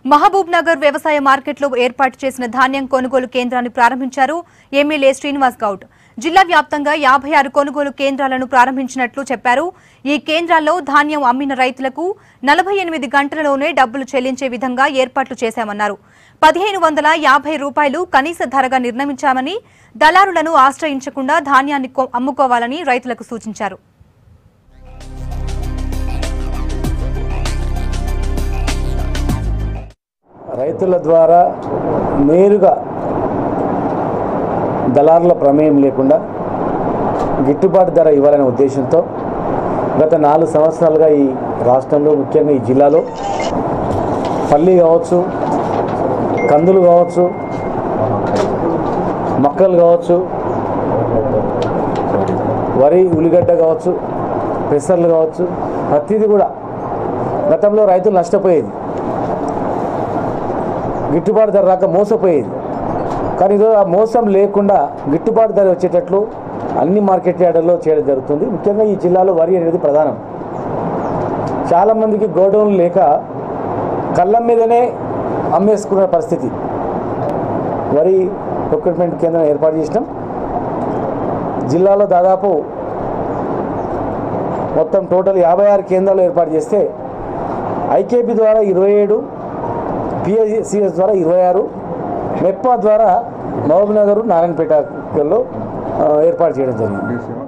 మహబూబ్ నగర్ వ్యవసాయ మార్కెట్లో ఏర్పాటు చేసిన ధాన్యం కొనుగోలు కేంద్రాన్ని ప్రారంభించారు ఎమ్మెల్యే శ్రీనివాస్ గౌడ్ జిల్లా వ్యాప్తంగా యాభై ఆరు కొనుగోలు కేంద్రాలను ప్రారంభించినట్లు చెప్పారు ఈ కేంద్రాల్లో ధాన్యం అమ్మిన రైతులకు నలభై ఎనిమిది గంటలలోనే డబ్బులు చెల్లించే విధంగా ఏర్పాట్లు చేశామన్నారు పదిహేను వందల యాభై రూపాయలు కనీస ధరగా నిర్ణయించామని దళారులను ఆశ్రయించకుండా ధాన్యాన్ని కొ- అమ్ముకోవాలని రైతులకు సూచించారు రైతుల ద్వారా నేరుగా దళారుల ప్రమేయం లేకుండా గిట్టుబాటు ధర ఇవ్వాలనే ఉద్దేశంతో గత నాలుగు సంవత్సరాలుగా ఈ రాష్ట్రంలో ముఖ్యంగా ఈ జిల్లాలో పల్లి కావచ్చు కందులు కావచ్చు మొక్కలు కావచ్చు వరి ఉల్లిగడ్డ కావచ్చు పెసర్లు కావచ్చు ప్రతిదీ కూడా గతంలో రైతులు నష్టపోయేది గిట్టుబాటు ధర రాక మోసపోయేది కానీ ఈరోజు ఆ మోసం లేకుండా గిట్టుబాటు ధర వచ్చేటట్లు అన్ని మార్కెట్ యార్డుల్లో చేయడం జరుగుతుంది ముఖ్యంగా ఈ జిల్లాలో వరి అనేది ప్రధానం చాలామందికి గోడౌన్లు లేక కళ్ళం మీదనే అమ్మేసుకునే పరిస్థితి వరి ప్రొక్యూర్మెంట్ కేంద్రం ఏర్పాటు చేసినాం జిల్లాలో దాదాపు మొత్తం టోటల్ యాభై ఆరు కేంద్రాలు ఏర్పాటు చేస్తే ఐకేపీ ద్వారా ఇరవై ఏడు పిఎస్సిఎస్ ద్వారా ఇరవై ఆరు మెప్పా ద్వారా మహబూబ్ నగర్ నారాయణపేటలో ఆ, ఏర్పాటు చేయడం జరిగింది